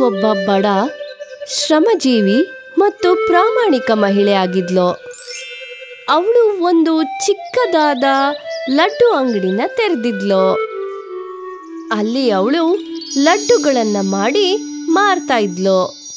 ಒಬ್ಬ ಬಡ ಶ್ರಮಜೀವಿ ಮತ್ತು ಪ್ರಾಮಾಣಿಕ ಮಹಿಳೆ ಆಗಿದ್ಲು ಅವಳು ಒಂದು ಚಿಕ್ಕದಾದ ಲಡ್ಡು ಅಂಗಡಿನ ತೆರೆದಿದ್ಲು ಅಲ್ಲಿ ಅವಳು ಲಡ್ಡುಗಳನ್ನ ಮಾಡಿ ಮಾರ್ತಾ ಇದ್ಲು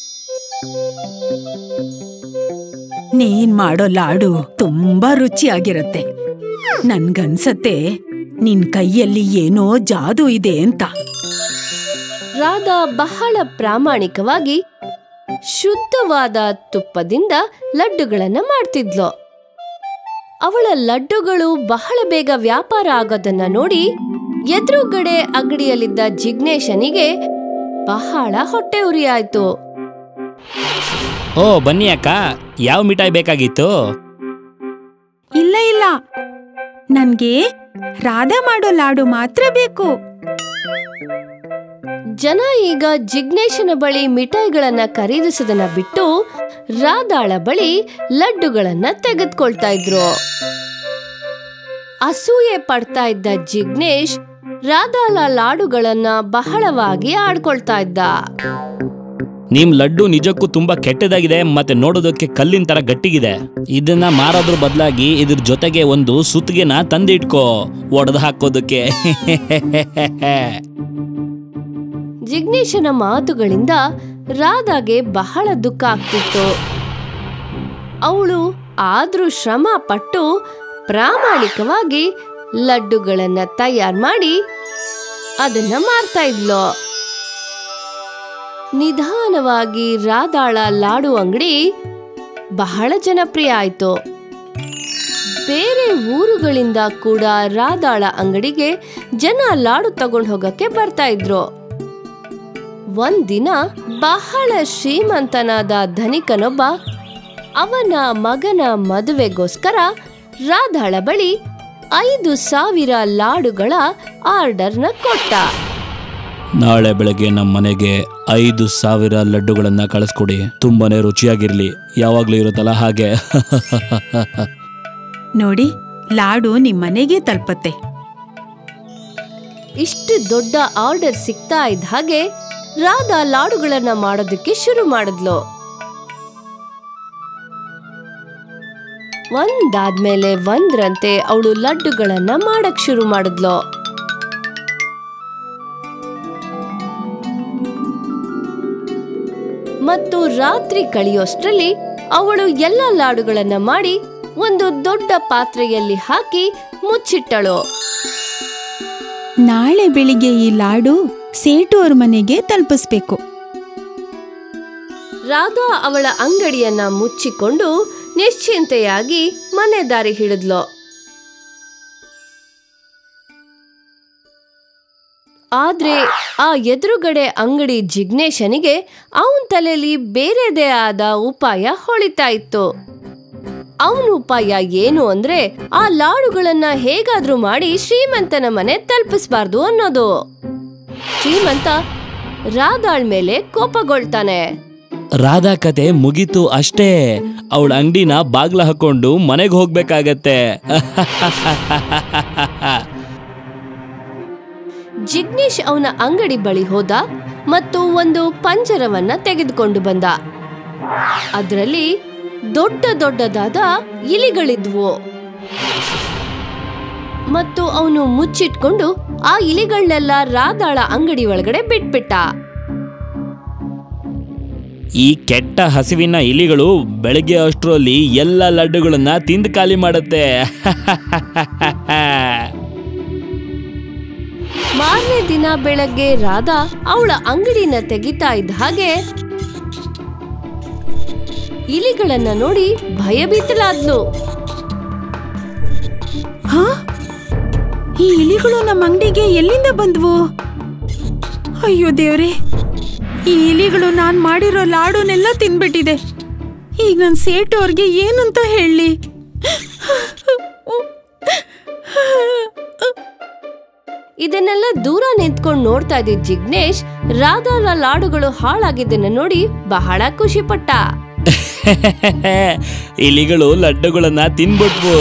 ನೀನ್ ಮಾಡೋ ಲಾಡು ತುಂಬಾ ರುಚಿಯಾಗಿರತ್ತೆ ನನ್ಗನ್ಸತ್ತೆ ನಿನ್ ಕೈಯಲ್ಲಿ ಏನೋ ಜಾದು ಇದೆ ಅಂತ ರಾಧಾ ಬಹಳ ಪ್ರಾಮಾಣಿಕವಾಗಿ ಶುದ್ಧವಾದ ತುಪ್ಪದಿಂದ ಲಡ್ಡುಗಳನ್ನ ಮಾಡ್ತಿದ್ಲು ಅವಳ ಲಡ್ಡುಗಳು ಬಹಳ ಬೇಗ ವ್ಯಾಪಾರ ಆಗೋದನ್ನ ನೋಡಿ ಎದುರುಗಡೆ ಅಂಗಡಿಯಲ್ಲಿದ್ದ ಜಿಗ್ನೇಶನಿಗೆ ಬಹಳ ಹೊಟ್ಟೆ ಉರಿ ಆಯ್ತು ಓ ಬನ್ನಿ ಅಕ್ಕ ಯಾವ ಮಿಠಾಯಿ ಬೇಕಾಗಿತ್ತು ಇಲ್ಲ ಇಲ್ಲ ನನ್ಗೆ ರಾಧಾ ಮಾಡೋ ಲಾಡು ಮಾತ್ರ ಬೇಕು ಜನ ಈಗ ಜಿಗ್ನೇಶನ ಬಳಿ ಮಿಠಾಯಿಗಳನ್ನ ಖರೀದಿಸೋದನ್ನ ಬಿಟ್ಟು ರಾಧಾಳ ಬಳಿ ಲಡ್ಡುಗಳನ್ನ ತೆಗೆದುಕೊಳ್ತಾ ಇದ್ರು ಅಸೂಯೆ ಪಡ್ತಾ ಇದ್ದ ಜಿಗ್ನೇಶ್ ರಾಧಾಳ ಲಾಡುಗಳನ್ನ ಬಹಳವಾಗಿ ಆಡ್ಕೊಳ್ತಾ ಇದ್ದ ನಿಮ್ ಲಡ್ಡು ನಿಜಕ್ಕೂ ತುಂಬಾ ಕೆಟ್ಟದಾಗಿದೆ ಮತ್ತೆ ನೋಡೋದಕ್ಕೆ ಕಲ್ಲಿನ ತರ ಗಟ್ಟಿಗಿದೆ ಇದನ್ನ ಮಾರೋದ್ರ ಬದಲಾಗಿ ಇದ್ರ ಜೊತೆಗೆ ಒಂದು ಸುತ್ತಿಗೆನ ತಂದಿಟ್ಕೋ ಒಡೆದು ಹಾಕೋದಕ್ಕೆ ಜಿಗ್ನೇಶನ ಮಾತುಗಳಿಂದ ರಾಧಾಗೆ ಬಹಳ ದುಃಖ ಆಗ್ತಿತ್ತು ಅವಳು ಆದ್ರೂ ಶ್ರಮ ಪಟ್ಟು ಪ್ರಾಮಾಣಿಕವಾಗಿ ಲಡ್ಡುಗಳನ್ನ ತಯಾರು ಮಾಡಿ ಅದನ್ನ ಮಾರ್ತಾ ಇದ್ಲು ನಿಧಾನವಾಗಿ ರಾಧಾಳ ಲಾಡು ಅಂಗಡಿ ಬಹಳ ಜನಪ್ರಿಯ ಆಯ್ತು ಬೇರೆ ಊರುಗಳಿಂದ ಕೂಡ ರಾಧಾಳ ಅಂಗಡಿಗೆ ಜನ ಲಾಡು ತಗೊಂಡು ಹೋಗಕ್ಕೆ ಬರ್ತಾ ಇದ್ರು ಒಂದಿನ ಬಹಳ ಶ್ರೀಮಂತನಾದ ಧನಿಕನೊಬ್ಬ ಅವನ ಮಗನ ಮದುವೆಗೋಸ್ಕರ ರಾಧಾಳ ಬಳಿ ಐದು ಸಾವಿರ ಲಾಡುಗಳ ಆರ್ಡರ್ನ ಕೊಟ್ಟ ನಾಳೆ ಬೆಳಗ್ಗೆ ನಮ್ಮ ಮನೆಗೆ ಐದು ಸಾವಿರ ಲಡ್ಡುಗಳನ್ನ ಕಳಿಸ್ಕೊಡಿ ತುಂಬಾನೇ ರುಚಿಯಾಗಿರ್ಲಿ ಯಾವಾಗ್ಲೂ ಇರುತ್ತಲ್ಲ ಹಾಗೆ ನೋಡಿ ಲಾಡು ನಿಮ್ ಮನೆಗೆ ತಲುಪತ್ತೆ ಇಷ್ಟು ದೊಡ್ಡ ಆರ್ಡರ್ ಸಿಗ್ತಾ ಇದ್ದ ಹಾಗೆ ರಾಧಾ ಲಾಡುಗಳನ್ನ ಮಾಡೋದಕ್ಕೆ ಶುರು ಮಾಡಿದ್ಲು ಒಂದಾದ್ಮೇಲೆ ಒಂದ್ರಂತೆ ಅವಳು ಲಡ್ಡುಗಳನ್ನ ಮಾಡಕ್ ಶುರು ಮಾಡಿದ್ಲು ಮತ್ತು ರಾತ್ರಿ ಕಳೆಯೋಷ್ಟ್ರಲ್ಲಿ ಅವಳು ಎಲ್ಲ ಲಾಡುಗಳನ್ನ ಮಾಡಿ ಒಂದು ದೊಡ್ಡ ಪಾತ್ರೆಯಲ್ಲಿ ಹಾಕಿ ಮುಚ್ಚಿಟ್ಟಳು ನಾಳೆ ಬೆಳಿಗ್ಗೆ ಈ ಲಾಡು ಸೇಟು ಅವ್ರ ಮನೆಗೆ ತಲುಪಿಸ್ಬೇಕು ರಾಧಾ ಅವಳ ಅಂಗಡಿಯನ್ನ ಮುಚ್ಚಿಕೊಂಡು ನಿಶ್ಚಿಂತೆಯಾಗಿ ಮನೆ ದಾರಿ ಹಿಡಿದ್ಲು ಆದ್ರೆ ಆ ಎದುರುಗಡೆ ಅಂಗಡಿ ಜಿಗ್ನೇಶನಿಗೆ ಅವನ ತಲೆಯಲ್ಲಿ ಬೇರೆದೇ ಆದ ಉಪಾಯ ಹೊಳಿತಾ ಇತ್ತು ಅವನ ಉಪಾಯ ಏನು ಅಂದ್ರೆ ಆ ಲಾಡುಗಳನ್ನ ಹೇಗಾದ್ರೂ ಮಾಡಿ ಶ್ರೀಮಂತನ ಮನೆ ತಲುಪಿಸ್ಬಾರ್ದು ಅನ್ನೋದು ಶ್ರೀಮಂತ ರಾಧಾಳ್ ಮೇಲೆ ಕೋಪಗೊಳ್ತಾನೆ ರಾಧಾ ಕತೆ ಮುಗೀತು ಅಷ್ಟೇ ಅವಳ ಅಂಗಡಿನ ಬಾಗ್ಲ ಹಾಕೊಂಡು ಮನೆಗೆ ಹೋಗ್ಬೇಕಾಗತ್ತೆ ಜಿಗ್ನೇಶ್ ಅವನ ಅಂಗಡಿ ಬಳಿ ಹೋದ ಮತ್ತು ಒಂದು ಪಂಜರವನ್ನ ತೆಗೆದುಕೊಂಡು ಬಂದ ಅದರಲ್ಲಿ ದೊಡ್ಡ ದೊಡ್ಡದಾದ ಇಲಿಗಳಿದ್ವು ಮತ್ತು ಅವನು ಮುಚ್ಚಿಟ್ಕೊಂಡು ಆ ಇಲಿಗಳನ್ನೆಲ್ಲ ರಾಧಾಳ ಅಂಗಡಿ ಒಳಗಡೆ ಬಿಟ್ಬಿಟ್ಟ ಈ ಕೆಟ್ಟ ಹಸಿವಿನ ಇಲಿಗಳು ಬೆಳಗ್ಗೆ ಅಷ್ಟರಲ್ಲಿ ಎಲ್ಲ ಲಡ್ಡುಗಳನ್ನ ತಿಂದು ಖಾಲಿ ಮಾಡುತ್ತೆ ಮಾರನೇ ದಿನ ಬೆಳಗ್ಗೆ ರಾಧಾ ಅವಳ ಅಂಗಡಿನ ತೆಗಿತಾ ಇದ್ದ ಹಾಗೆ ಇಲಿಗಳನ್ನ ನೋಡಿ ಭಯಭೀತಲಾದ್ಲು ಹಾ ಈ ಇಲಿಗಳು ನಮ್ಮ ಅಂಗಡಿಗೆ ಎಲ್ಲಿಂದ ಬಂದ್ವು ಅಯ್ಯೋ ದೇವ್ರೆ ಈ ಇಲಿಗಳು ನಾನ್ ಮಾಡಿರೋ ಲಾಡುನೆಲ್ಲ ತಿನ್ಬಿಟ್ಟಿದೆ ಈಗ ನನ್ ಸೇಟು ಅವ್ರಿಗೆ ಏನಂತ ಹೇಳಿ ಇದನ್ನೆಲ್ಲ ದೂರ ನಿಂತ್ಕೊಂಡು ನೋಡ್ತಾ ಇದ್ದ ಜಿಗ್ನೇಶ್ ರಾಧಾರ ಲಾಡುಗಳು ಹಾಳಾಗಿದ್ದನ್ನ ನೋಡಿ ಬಹಳ ಖುಷಿ ಪಟ್ಟ ಇಲಿಗಳು ಲಡ್ಡುಗಳನ್ನ ತಿನ್ಬಿಟ್ವು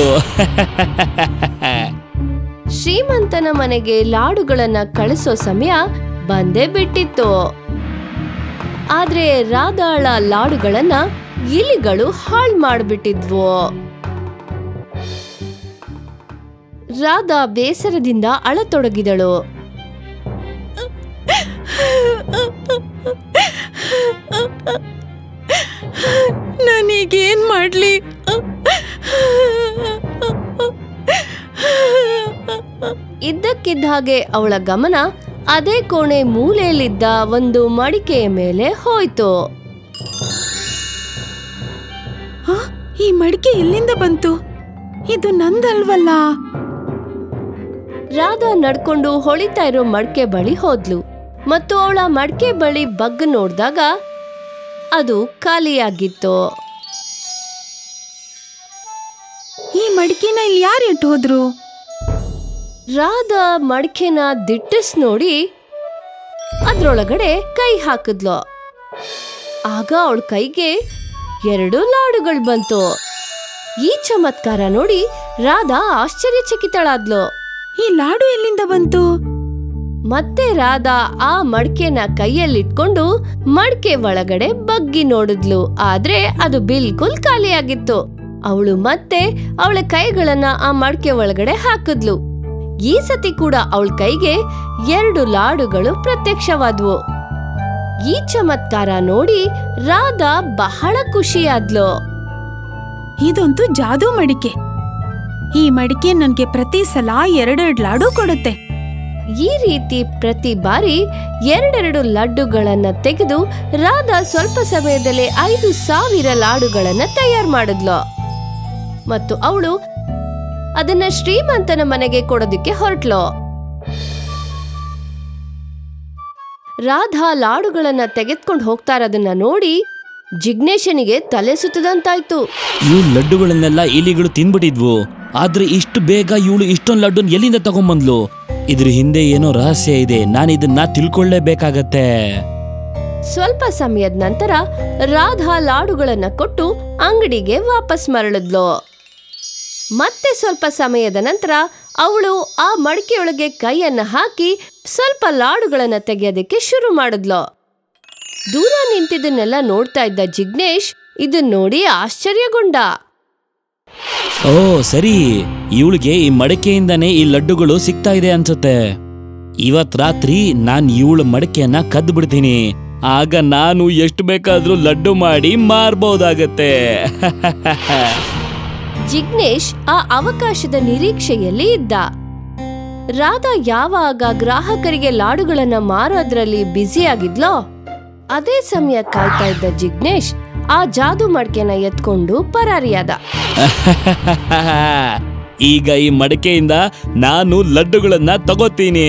ಶ್ರೀಮಂತನ ಮನೆಗೆ ಲಾಡುಗಳನ್ನ ಕಳಿಸೋ ಸಮಯ ಬಂದೇ ಬಿಟ್ಟಿತ್ತು ಆದ್ರೆ ರಾಧಾಳ ಲಾಡುಗಳನ್ನ ಇಲಿಗಳು ಹಾಳ್ ಮಾಡ್ಬಿಟ್ಟಿದ್ವು ರಾಧಾ ಬೇಸರದಿಂದ ಅಳತೊಡಗಿದಳು ನಾನೀಗೇನ್ ಮಾಡ್ಲಿ ಇದ್ದಕ್ಕಿದ್ದ ಹಾಗೆ ಅವಳ ಗಮನ ಅದೇ ಕೋಣೆ ಮೂಲೆಯಲ್ಲಿದ್ದ ಒಂದು ಮಡಿಕೆಯ ಮೇಲೆ ಹೋಯ್ತು ಹ? ಈ ಮಡಿಕೆ ಎಲ್ಲಿಂದ ಬಂತು ಇದು ನಂದಲ್ವಲ್ಲ ರಾಧಾ ನಡ್ಕೊಂಡು ಹೊಳಿತಾ ಇರೋ ಮಡ್ಕೆ ಬಳಿ ಹೋದ್ಲು ಮತ್ತು ಅವಳ ಮಡ್ಕೆ ಬಳಿ ಬಗ್ ನೋಡ್ದಾಗ ಅದು ಖಾಲಿಯಾಗಿತ್ತು ಈ ಮಡಿಕೆನ ಇಲ್ಲಿ ಯಾರು ಇಟ್ಟು ಹೋದ್ರು ರಾಧಾ ಮಡ್ಕೆನ ದಿಟ್ಟಿಸ್ ನೋಡಿ ಅದ್ರೊಳಗಡೆ ಕೈ ಹಾಕಿದ್ಲು ಆಗ ಅವಳ ಕೈಗೆ ಎರಡು ಲಾಡುಗಳು ಬಂತು ಈ ಚಮತ್ಕಾರ ನೋಡಿ ರಾಧಾ ಆಶ್ಚರ್ಯಚಕಿತಳಾದ್ಲು ಈ ಲಾಡು ಎಲ್ಲಿಂದ ಬಂತು ಮತ್ತೆ ರಾಧಾ ಆ ಮಡ್ಕೆನ ಕೈಯಲ್ಲಿಟ್ಕೊಂಡು ಮಡ್ಕೆ ಒಳಗಡೆ ಬಗ್ಗಿ ನೋಡಿದ್ಲು ಆದ್ರೆ ಅದು ಬಿಲ್ಕುಲ್ ಖಾಲಿಯಾಗಿತ್ತು ಅವಳು ಮತ್ತೆ ಅವಳ ಕೈಗಳನ್ನ ಆ ಮಡ್ಕೆ ಒಳಗಡೆ ಹಾಕಿದ್ಲು ಈ ಸತಿ ಕೂಡ ಅವಳ ಕೈಗೆ ಎರಡು ಲಾಡುಗಳು ಪ್ರತ್ಯಕ್ಷವಾದ್ವು ಈ ಚಮತ್ಕಾರ ನೋಡಿ ರಾಧಾ ಬಹಳ ಖುಷಿಯಾದ್ಲು ಇದಂತೂ ಜಾದೂ ಮಡಿಕೆ ಈ ಮಡಿಕೆ ನನ್ಗೆ ಪ್ರತಿ ಸಲ ಎರಡೆರಡು ಲಾಡು ಕೊಡುತ್ತೆ ಈ ರೀತಿ ಪ್ರತಿ ಬಾರಿ ಎರಡೆರಡು ಲಡ್ಡುಗಳನ್ನ ತೆಗೆದು ರಾಧಾ ಸ್ವಲ್ಪ ಸಮಯದಲ್ಲೇ ಐದು ಸಾವಿರ ಲಾಡುಗಳನ್ನ ತಯಾರು ಮಾಡಿದ್ಲು ಮತ್ತು ಅವಳು ಅದನ್ನ ಶ್ರೀಮಂತನ ಮನೆಗೆ ಕೊಡೋದಕ್ಕೆ ಹೊರಟ್ಲು ರಾಧಾ ಲಾಡುಗಳನ್ನ ತೆಗೆದ್ಕೊಂಡು ಹೋಗ್ತಾ ಇರೋದನ್ನ ನೋಡಿ ಜಿಗ್ನೇಶನಿಗೆ ತಲೆ ಸುತ್ತದಂತಾಯ್ತು ಇವ್ ಲಡ್ಡುಗಳನ್ನೆಲ್ಲ ಇಲಿಗಳು ತಿನ್ಬಿಟ್ಟಿದ್ವು ಆದ್ರೆ ಇಷ್ಟು ಬೇಗ ಇವಳು ಇಷ್ಟೊಂದು ಲಡ್ಡುನ್ ಎಲ್ಲಿಂದ ತಗೊಂಬಂದ್ಲು ಇದ್ರ ಹಿಂದೆ ಏನೋ ರಹಸ್ಯ ಇದೆ ನಾನು ಇದನ್ನ ತಿಳ್ಕೊಳ್ಳೇಬೇಕಾಗತ್ತೆ ಸ್ವಲ್ಪ ಸಮಯದ ನಂತರ ರಾಧಾ ಲಾಡುಗಳನ್ನ ಕೊಟ್ಟು ಅಂಗಡಿಗೆ ವಾಪಸ್ ಮರಳಿದ್ಲು ಮತ್ತೆ ಸ್ವಲ್ಪ ಸಮಯದ ನಂತರ ಅವಳು ಆ ಮಡಿಕೆಯೊಳಗೆ ಕೈಯನ್ನ ಹಾಕಿ ಸ್ವಲ್ಪ ಲಾಡುಗಳನ್ನ ತೆಗೆಯೋದಕ್ಕೆ ಶುರು ಮಾಡಿದ್ಲು ದೂರ ನಿಂತಿದ್ದನ್ನೆಲ್ಲ ನೋಡ್ತಾ ಇದ್ದ ಜಿಗ್ನೇಶ್ ಇದನ್ ನೋಡಿ ಆಶ್ಚರ್ಯಗೊಂಡ ಓ ಸರಿ ಇವಳಿಗೆ ಈ ಮಡಕೆಯಿಂದನೇ ಈ ಲಡ್ಡುಗಳು ಸಿಗ್ತಾ ಇದೆ ಅನ್ಸುತ್ತೆ ಇವತ್ ರಾತ್ರಿ ನಾನ್ ಇವಳ ಮಡಕೆಯನ್ನ ಕದ್ದು ಬಿಡ್ತೀನಿ ಆಗ ನಾನು ಎಷ್ಟು ಬೇಕಾದ್ರೂ ಲಡ್ಡು ಮಾಡಿ ಮಾರ್ಬಹುದಾಗತ್ತೆ ಜಿಗ್ನೇಶ್ ಆ ಅವಕಾಶದ ನಿರೀಕ್ಷೆಯಲ್ಲಿ ಇದ್ದ ರಾಧಾ ಯಾವಾಗ ಗ್ರಾಹಕರಿಗೆ ಲಾಡುಗಳನ್ನ ಮಾರೋದ್ರಲ್ಲಿ ಬ್ಯುಸಿಯಾಗಿದ್ಲೋ ಅದೇ ಸಮಯ ಕಾಯ್ತಾ ಇದ್ದ ಜಿಗ್ನೇಶ್ ಆ ಜಾದು ಮಡ್ಕೆನ ಎತ್ಕೊಂಡು ಪರಾರಿಯಾದ ಈಗ ಈ ಮಡಕೆಯಿಂದ ನಾನು ಲಡ್ಡುಗಳನ್ನ ತಗೋತೀನಿ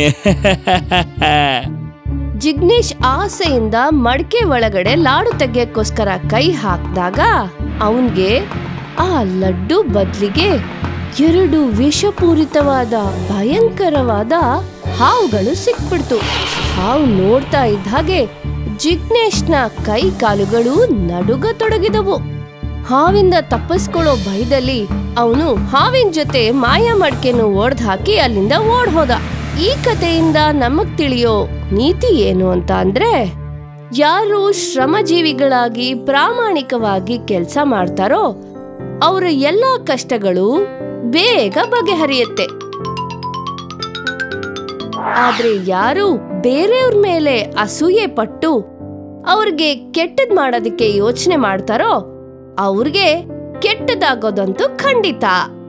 ಜಿಗ್ನೇಶ್ ಆಸೆಯಿಂದ ಮಡ್ಕೆ ಒಳಗಡೆ ಲಾಡು ತೆಗಿಯಕ್ಕೋಸ್ಕರ ಕೈ ಹಾಕ್ದಾಗ ಅವನ್ಗೆ ಆ ಲಡ್ಡು ಬದ್ಲಿಗೆ ಎರಡು ವಿಷಪೂರಿತವಾದ ಭಯಂಕರವಾದ ಹಾವುಗಳು ಸಿಕ್ಬಿಡ್ತು ಹಾವು ನೋಡ್ತಾ ಇದ್ದ ಹಾಗೆ ಜಿಗ್ನೇಶ್ನ ಕೈ ಕಾಲುಗಳು ನಡುಗತೊಡಗಿದವು ಹಾವಿಂದ ತಪ್ಪಿಸ್ಕೊಳ್ಳೋ ಭಯದಲ್ಲಿ ಅವನು ಹಾವಿನ ಜೊತೆ ಮಾಯ ಮಡ್ಕೆನು ಒಡ್ದ್ ಹಾಕಿ ಅಲ್ಲಿಂದ ಓಡ್ ಹೋದ ಈ ಕಥೆಯಿಂದ ನಮಗ್ ತಿಳಿಯೋ ನೀತಿ ಏನು ಅಂತ ಅಂದ್ರೆ ಯಾರು ಶ್ರಮಜೀವಿಗಳಾಗಿ ಪ್ರಾಮಾಣಿಕವಾಗಿ ಕೆಲಸ ಮಾಡ್ತಾರೋ ಅವರ ಎಲ್ಲಾ ಕಷ್ಟಗಳು ಬೇಗ ಬಗೆಹರಿಯುತ್ತೆ ಆದ್ರೆ ಯಾರು ಬೇರೆಯವ್ರ ಮೇಲೆ ಅಸೂಯೆ ಪಟ್ಟು ಅವ್ರಿಗೆ ಕೆಟ್ಟದ್ ಮಾಡೋದಕ್ಕೆ ಯೋಚನೆ ಮಾಡ್ತಾರೋ ಅವ್ರಿಗೆ ಕೆಟ್ಟದಾಗೋದಂತೂ ಖಂಡಿತ